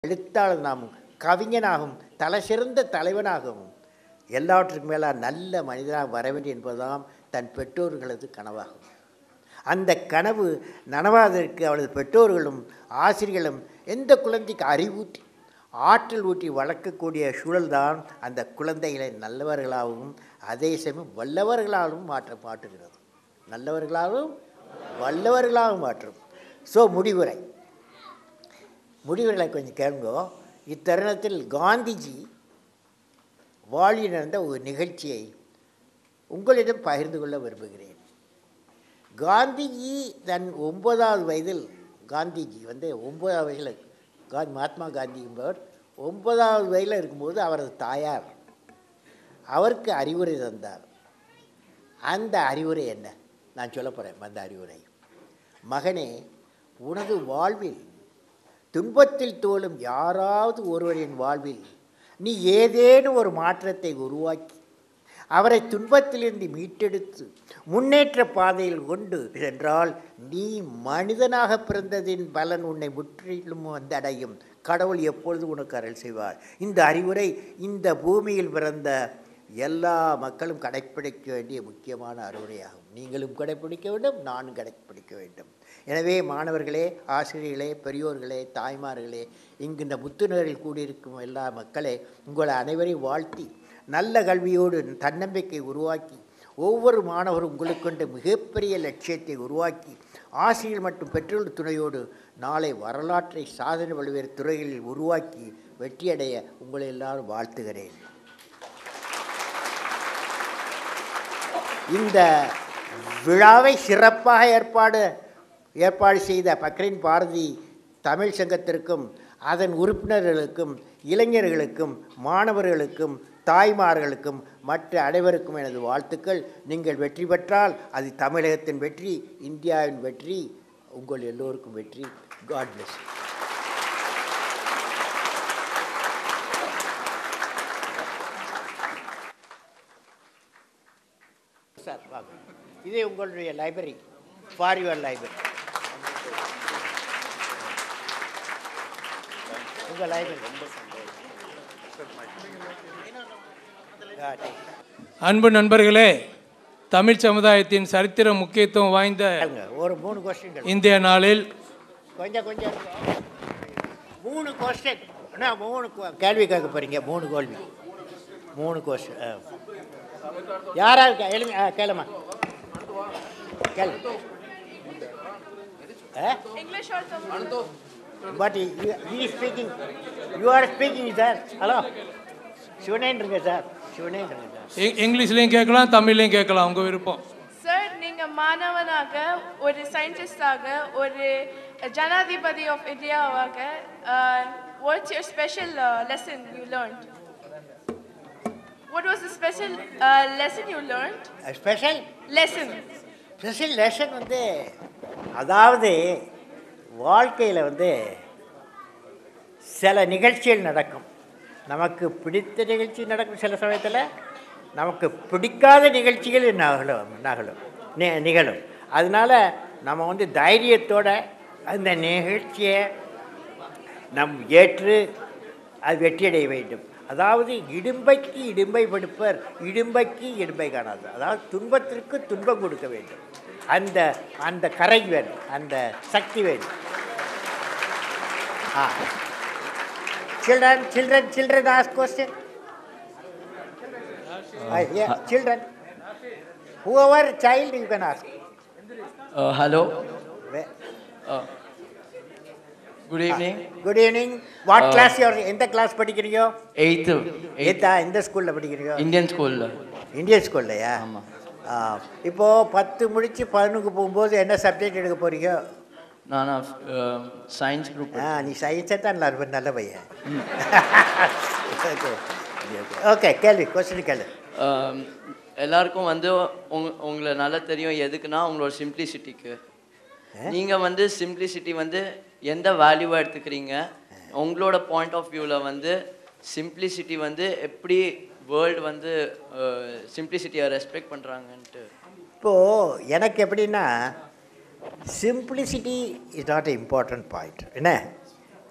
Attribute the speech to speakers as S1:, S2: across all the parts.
S1: எழுத்தாளனாகவும் கவிஞனாகவும் தலைசிறந்த தலைவனாகவும் எல்லாவற்றுக்கும் மேலாக நல்ல மனிதனாக வர வேண்டும் என்பதுதான் தன் பெற்றோர்களது கனவாகும் அந்த கனவு நனவாதற்கு அவளது பெற்றோர்களும் ஆசிரியர்களும் எந்த குழந்தைக்கு அறிவூட்டி ஆற்றல் ஊட்டி வளர்க்கக்கூடிய சூழல்தான் அந்த குழந்தைகளை நல்லவர்களாகவும் அதே சமயம் வல்லவர்களாகவும் மாற்ற மாற்றுகிறது நல்லவர்களாகவும் வல்லவர்களாகவும் மாற்றும் ஸோ முடிவுரை முடிவுகளை கொஞ்சம் கேளுங்கோ இத்தருணத்தில் காந்திஜி வாழ்வில் நடந்த ஒரு நிகழ்ச்சியை உங்களிடம் பகிர்ந்து கொள்ள விரும்புகிறேன் காந்திஜி தன் ஒன்பதாவது வயதில் காந்திஜி வந்து ஒன்பதாவது வயதில் கா மகாத்மா காந்தி என்பவர் ஒன்பதாவது வயதில் இருக்கும்போது அவரது தாயார் அவருக்கு அறிவுரை தந்தார் அந்த அறிவுரை என்ன நான் சொல்ல போகிறேன் அந்த அறிவுரை மகனே உனது வாழ்வில் துன்பத்தில் தோலும் யாராவது ஒருவரின் வாழ்வில் நீ ஏதேனும் ஒரு மாற்றத்தை உருவாக்கி அவரை துன்பத்திலிருந்து மீட்டெடுத்து முன்னேற்ற பாதையில் கொண்டு சென்றால் நீ மனிதனாக பிறந்ததின் பலன் உன்னை முற்றிலும் வந்தடையும் கடவுள் எப்பொழுது உனக்கு அருள் செய்வார் இந்த அறிவுரை இந்த பூமியில் பிறந்த எல்லா மக்களும் கடைப்பிடிக்க வேண்டிய முக்கியமான அறிவுரையாகும் நீங்களும் கடைப்பிடிக்க வேண்டும் நானும் கடைப்பிடிக்க வேண்டும் எனவே மாணவர்களே ஆசிரியர்களே பெரியோர்களே தாய்மார்களே இங்கு இந்த முத்துநகரில் கூடியிருக்கும் எல்லா மக்களே உங்களை அனைவரையும் வாழ்த்தி நல்ல கல்வியோடு தன்னம்பிக்கை உருவாக்கி ஒவ்வொரு மாணவரும் உங்களுக்கொண்ட மிகப்பெரிய லட்சியத்தை உருவாக்கி ஆசிரியர் மற்றும் பெற்றோர் துணையோடு நாளை வரலாற்றை சாதனை பல்வேறு துறைகளில் உருவாக்கி வெற்றியடைய உங்களை எல்லாரும் வாழ்த்துகிறேன் இந்த விழாவை சிறப்பாக ஏற்பாடு ஏற்பாடு செய்த பக்ரின் பாரதி தமிழ் சங்கத்திற்கும் அதன் உறுப்பினர்களுக்கும் இளைஞர்களுக்கும் மாணவர்களுக்கும் தாய்மார்களுக்கும் மற்ற அனைவருக்கும் எனது வாழ்த்துக்கள் நீங்கள் வெற்றி பெற்றால் அது தமிழகத்தின் வெற்றி இந்தியாவின் வெற்றி உங்கள் எல்லோருக்கும் வெற்றி காட் பிளஸ் சார் வாங்க இது உங்களுடைய லைப்ரரி ஃபார் யுவர் லைப்ரரி உங்கள் லைப்ரரி
S2: அன்பு நண்பர்களே தமிழ் சமுதாயத்தின் சரித்திர முக்கியத்துவம் வாய்ந்த
S1: ஒரு மூணு கொஸ்டின்
S2: இந்திய நாளில்
S1: கொஞ்சம் கொஞ்சம் இருங்க. மூணு கொஸ்டின் அண்ணா மூணு கொ- கேள்வி கேட்க போறீங்க மூணு கேள்வி மூணு கொஸ்டின் யாரா இருக்கா எழுங்க ஆ, கேளுமா கேளு
S3: English also.
S1: But you speaking you are speaking sir hello சிவனேன் இருங்க சார் சிவனேன் இருங்க சார்
S2: இ- இங்கிலீஷ்லையும் கேட்கலாம் தமிழ்லையும் கேட்கலாம் உங்கள் விருப்பம்
S3: சார் நீங்க மாணவனாக ஒரு சயின்டிஸ்டாக ஒரு ஜனாதிபதி ஆஃப் இந்தியாவாக what's your special lesson you learned What was the special uh, lesson you learned?
S1: Special
S3: Lesson.
S1: Special lesson வந்து அதாவது வாழ்க்கையில் வந்து சில நிகழ்ச்சிகள் நடக்கும் நமக்கு பிடித்த நிகழ்ச்சி நடக்கும் சில சமயத்தில் நமக்கு பிடிக்காத நிகழ்ச்சிகள் நகலும் நகலும் நி- நிகழும் அதனால் நம்ம வந்து தைரியத்தோட அந்த நிகழ்ச்சியை நம் ஏற்று அது வெற்றியடைய வேண்டும் அதாவது இடும்பைக்கு இடும்பை படுப்பர் இடும்பைக்கு இடும்பை காணாது அதாவது துன்பத்திற்கு துன்பம் கொடுக்க வேண்டும் அந்த அந்த கரை வேணும் அந்த சக்தி வேணும் ஆ children children children ask question children whoever child you can ask
S4: Uh, hello.
S1: Where-
S4: Uh, good evening.
S1: Good evening what
S4: Uh,
S1: class your எந்த கிளாஸ் படிக்கிறீங்க
S4: Eighth. Eighth.
S1: எத்தா எந்த ஸ்கூலில் படிக்கிறீங்க
S4: Indian school.
S1: இந்தியன் ஸ்கூல்லையா
S4: ஆமா.
S1: ஆ இப்போது பத்து முடித்து பதினொன்று போகும்போது என்ன சப்ஜெக்ட் எடுக்க போகிறீங்க
S4: நான் சயின்ஸ் குரூப்
S1: ஆ நீ சயின்ஸை தான் நல்லா இருப்ப நல்ல பையன் ஓகே ஓகே கேள்வி கொஸ்டின் கேளு
S4: எல்லாருக்கும் வந்து உங்க உங்களை நல்லா தெரியும் எதுக்குன்னா உங்களோட சிம்பிளிசிட்டிக்கு நீங்கள் வந்து சிம்பிளிசிட்டி வந்து எந்த வேல்யூவாக எடுத்துக்கிறீங்க உங்களோட பாயிண்ட் ஆஃப் வியூவில் வந்து சிம்பிளிசிட்டி வந்து எப்படி வேர்ல்டு வந்து சிம்பிளிசிட்டியை ரெஸ்பெக்ட் பண்ணுறாங்கன்ட்டு
S1: இப்போது எனக்கு எப்படின்னா simplicity is not a important point என்ன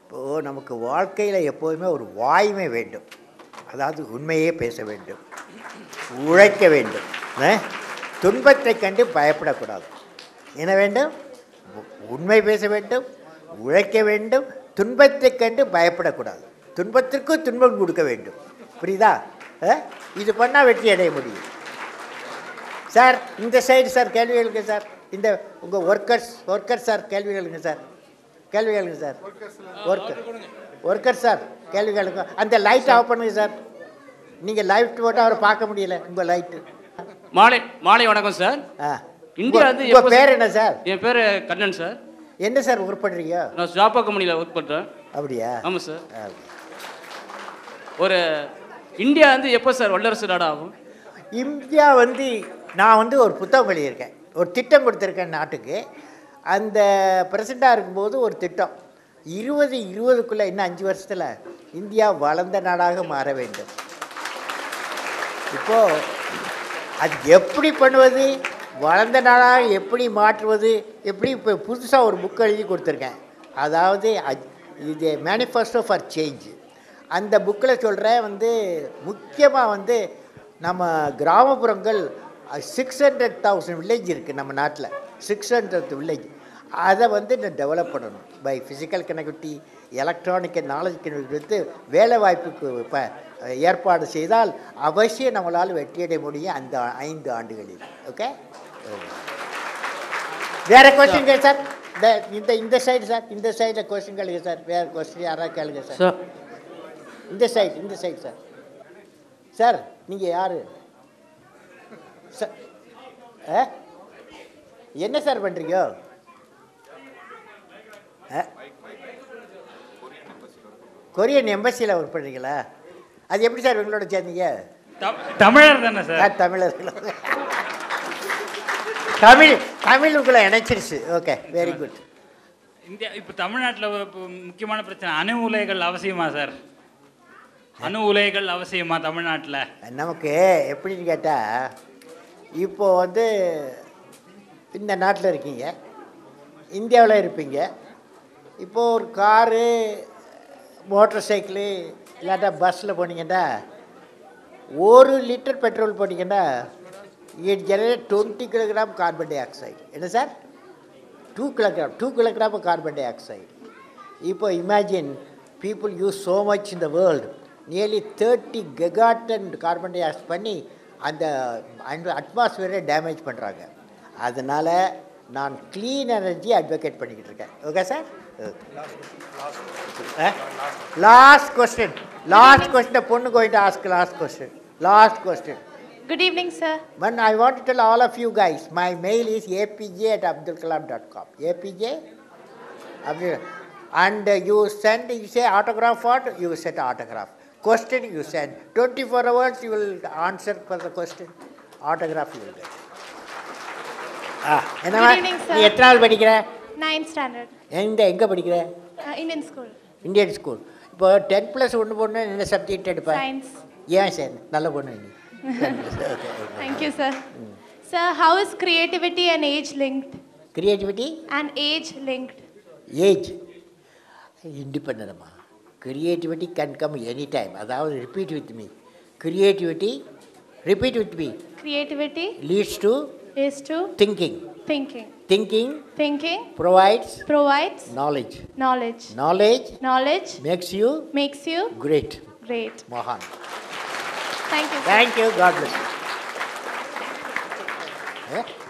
S1: இப்போது நமக்கு வாழ்க்கையில் எப்போதுமே ஒரு வாய்மை வேண்டும் அதாவது உண்மையே பேச வேண்டும் உழைக்க வேண்டும் அஹ்? துன்பத்தைக் கண்டு பயப்படக்கூடாது என்ன வேண்டும் உ- உண்மை பேச வேண்டும் உழைக்க வேண்டும் துன்பத்தைக் கண்டு பயப்படக்கூடாது துன்பத்திற்கு துன்பம் கொடுக்க வேண்டும் புரியுதா அஹ்? இது பண்ணால் வெற்றி அடைய முடியும் சார் இந்த சைடு சார் கேள்வி கேளுங்க சார் இந்த உங்கள் ஒர்க்கர்ஸ் ஒர்க்கர் சார் கேள்வி கேளுங்க சார் கேள்வி கேளுங்க சார் ஒர்க்கர் ஒர்க்கர் சார் கேள்வி கேளுங்க அந்த லைட் ஆஃப் பண்ணுங்க சார் நீங்கள் லைட் போட்டால் அவரை பார்க்க முடியல உங்கள் லைட்டு
S5: மாலை மாலை வணக்கம் சார்
S1: ஆ
S5: இந்தியா வந்து
S1: உங்கள்
S5: எப்போ
S1: பேர் என்ன சார்
S5: என் பேர் கண்ணன் சார்
S1: என்ன சார் ஒர்க் பண்ணுறீங்க
S5: நான் ஜாப்பா கம்பெனியில் ஒர்க் பண்ணுறேன்
S1: அப்படியா
S5: ஆமாம் சார்
S1: ஆ.
S5: ஒரு இந்தியா வந்து எப்போ சார் வல்லரசு நாடு ஆகும்
S1: இந்தியா வந்து நான் வந்து ஒரு புத்தகம் எழுதியிருக்கேன் ஒரு திட்டம் கொடுத்துருக்கேன் நாட்டுக்கு அந்த பிரசிடண்டாக இருக்கும்போது ஒரு திட்டம் இருபது இருபதுக்குள்ளே இன்னும் அஞ்சு வருஷத்தில் இந்தியா வளர்ந்த நாடாக மாற வேண்டும் இப்போது அது எப்படி பண்ணுவது வளர்ந்த நாடாக எப்படி மாற்றுவது எப்படி இப்போ புதுசாக ஒரு புக் எழுதி கொடுத்துருக்கேன் அதாவது அஜ்- இது மேனிஃபெஸ்டோ ஃபார் சேஞ்ச் அந்த புக்கில் சொல்கிறேன் வந்து முக்கியமாக வந்து நம்ம கிராமப்புறங்கள் சிக்ஸ் ஹண்ட்ரட் தௌசண்ட் வில்லேஜ் இருக்குது நம்ம நாட்டில் சிக்ஸ் ஹண்ட்ரட் வில்லேஜ் அதை வந்து நான் டெவலப் பண்ணணும் by physical connectivity electronic knowledge connectivity வேலை வாய்ப்புக்கு இப்போ ஏற்பாடு செய்தால் அவசியம் நம்மளால் வெற்றியடைய முடியும் அந்த ஐந்து ஆண்டுகளில் ஓகே வேற கொஸ்டின் சார் இந்த இந்த இந்த சைடு சார் இந்த சைடில் கொஸ்டின் கேளுங்க சார் வேறு கொஸ்டின் யாராவது கேளுங்க சார்
S4: சார்
S1: இந்த சைடு இந்த சைடு சார் சார் நீங்கள் யார் சார் ஆ என்ன சார் பண்ணுறீங்க ஆ? கொரியன் எம்பசியில் ஒர்க் பண்ணுறீங்களா அது எப்படி சார் உங்களோட சேர்ந்தீங்க
S6: தமிழர் தானே சார்
S1: ஆ, தமிழர்கள் தமிழ் தமிழ் உங்களை இணைச்சிருச்சு ஓகே வெரி குட்
S6: இந்தியா இப்போ தமிழ்நாட்டில் இப்போ முக்கியமான பிரச்சனை அணு உலைகள் அவசியமா சார் அணு உலைகள் அவசியமா தமிழ்நாட்டில்
S1: நமக்கு எப்படின்னு கேட்டால் இப்போ வந்து இந்த நாட்டில் இருக்கீங்க இந்தியாவில் இருப்பீங்க இப்போ ஒரு காரு மோட்டர் சைக்கிளு இல்லாட்டா பஸ்ஸில் போனீங்கன்னா ஒரு லிட்டர் பெட்ரோல் போட்டிங்கன்னா it generate twenty kilogram carbon dioxide என்ன சார் two kilogram two kilogram carbon dioxide இப்போ imagine people use so much in the world nearly thirty gigaton carbon dioxide பண்ணி அந்த அட்மாஸ்பியரை டேமேஜ் பண்ணுறாங்க அதனால் நான் clean energy advocate பண்ணிக்கிட்டு இருக்கேன் okay sir last question last question பொண்ணு கோயிட்டு ask last question last question
S3: Good evening, sir.
S1: When I want to tell all of you guys, my mail is apj at abdulkalam.com. apj, Abdul, and uh, you send, you say autograph what, you set autograph. Question you send. 24 hours you will answer for the question. Autograph you will get. ஆ என்னம்மா
S3: Good evening, sir.
S1: நீ எத்தனாவது படிக்கிற
S3: Ninth standard,
S1: எந்த எங்கே படிக்கிற
S3: uh, Indian school,
S1: Indian school இப்போ ten plus ஒன்று பொண்ணு என்ன சப்ஜெக்ட் எடுப்பேன்
S3: science.
S1: ஏன் சார் நல்ல பொண்ணு நீ okay
S3: Thank you, sir. Sir, how is creativity and age linked?
S1: Creativity
S3: And age linked.
S1: Age இண்டிபெண்டம்மா creativity can come any time அதாவது repeat with me creativity repeat with me
S3: Creativity
S1: leads to
S3: is to
S1: thinking
S3: thinking.
S1: Thinking
S3: Thinking
S1: provides
S3: provides
S1: knowledge
S3: knowledge.
S1: Knowledge
S3: Knowledge
S1: makes you
S3: makes you
S1: great
S3: great.
S1: மகான்
S3: Thank you. sir.
S1: Thank you God plus